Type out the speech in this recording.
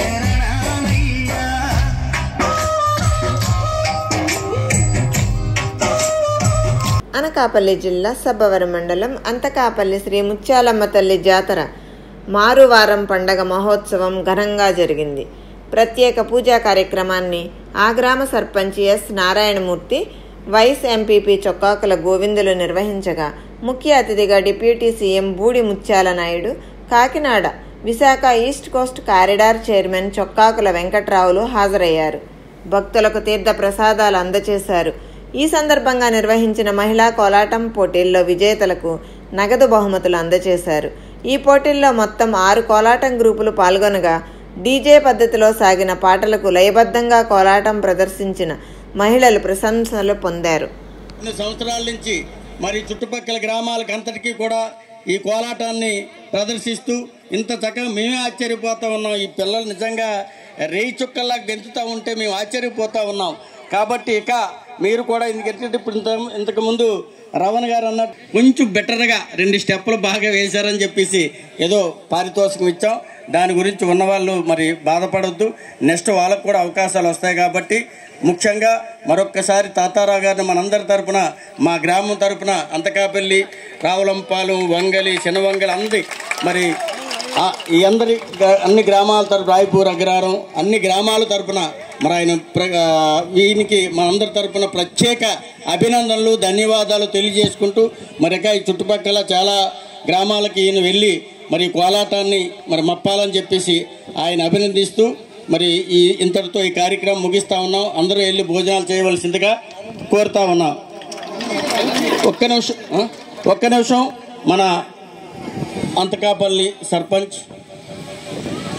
శరణమయ్యా అనకాపల్లి జిల్లా సబ్బవరం మండలం అంతకాపల్లి శ్రీ ముత్యాలమ్మ తల్లి జాతర మారువారం పండగ మహోత్సవం ఘనంగా జరిగింది ప్రత్యేక పూజా కార్యక్రమాన్ని ఆ గ్రామ sarpanch S Narayanamurthy vice MPP Chokkakula Govindulu నిర్వహించగా ముఖ్య అతిథిగా deputy CM Boodi Mutyala Naidu Kakinada Visakha east coast corridor chairman Chokkakula వెంకట్రావులు హాజరయ్యారు భక్తులకు తీర్థ ప్రసాదాలు అందజేశారు ఈ సందర్భంగా నిర్వహించిన మహిళా కోలాటం పోటీల్లో విజేతలకు నగదు బహుమతులు అందజేశారు ఈ పోటీల్లో మొత్తం ఆరు కోలాటం గ్రూపులు పాల్గొనగా డీజే పద్ధతిలో సాగిన పాటలకు లయబద్ధంగా కోలాటం ప్రదర్శించిన మహిళలు ప్రశంసలు పొందారు కొన్ని సంవత్సరాల నుంచి మరి చుట్టుపక్కల గ్రామాలకు అంతటికీ కూడా ఈ కోలాటాన్ని ప్రదర్శిస్తూ ఇంత చక్కగా మేమే ఆశ్చర్యపోతా ఉన్నాం ఈ పిల్లలు నిజంగా రేయి చుక్కల్లా గెంతుతూ ఉంటే మేము ఆశ్చర్యపోతా ఉన్నాం కాబట్టి ఇక మీరు కూడా ఎందుకంటే ఇప్పుడు ఇంత ఇంతకు ముందు రవణ గారు అన్నట్టు కొంచెం బెటర్గా రెండు స్టెప్పులు బాగా వేశారని చెప్పేసి ఏదో పారితోషికం ఇచ్చాం దాని గురించి ఉన్నవాళ్ళు మరి బాధపడొద్దు నెక్స్ట్ వాళ్ళకు కూడా అవకాశాలు వస్తాయి కాబట్టి ముఖ్యంగా మరొక్కసారి తాతారావు గారిని మనందరి తరపున మా గ్రామం తరపున అంతకాపల్లి రావులంపాలెం వంగలి శనవంగలి అందరి మరి ఆ, ఈ అందరి గ్రా- అన్ని గ్రామాల తరపు రాయపూర్ అగ్రహారం అన్ని గ్రామాల తరపున మరి ఆయన ప్ర- ఆ, వీనికి మనందరి తరపున ప్రత్యేక అభినందనలు ధన్యవాదాలు తెలియజేసుకుంటూ మరి ఇక ఈ చుట్టుపక్కల చాలా గ్రామాలకి ఈయన వెళ్ళి మరి కోలాటాన్ని మరి మప్పాలని చెప్పేసి ఆయన అభినందిస్తూ మరి ఈ ఇంతటితో ఈ కార్యక్రమం ముగిస్తా ఉన్నాం అందరూ వెళ్ళి భోజనాలు చేయవలసిందిగా కోరుతా ఉన్నాం ఒక్క నిమిషం ఆ? ఒక్క నిమిషం మన అంతకాపల్లి సర్పంచ్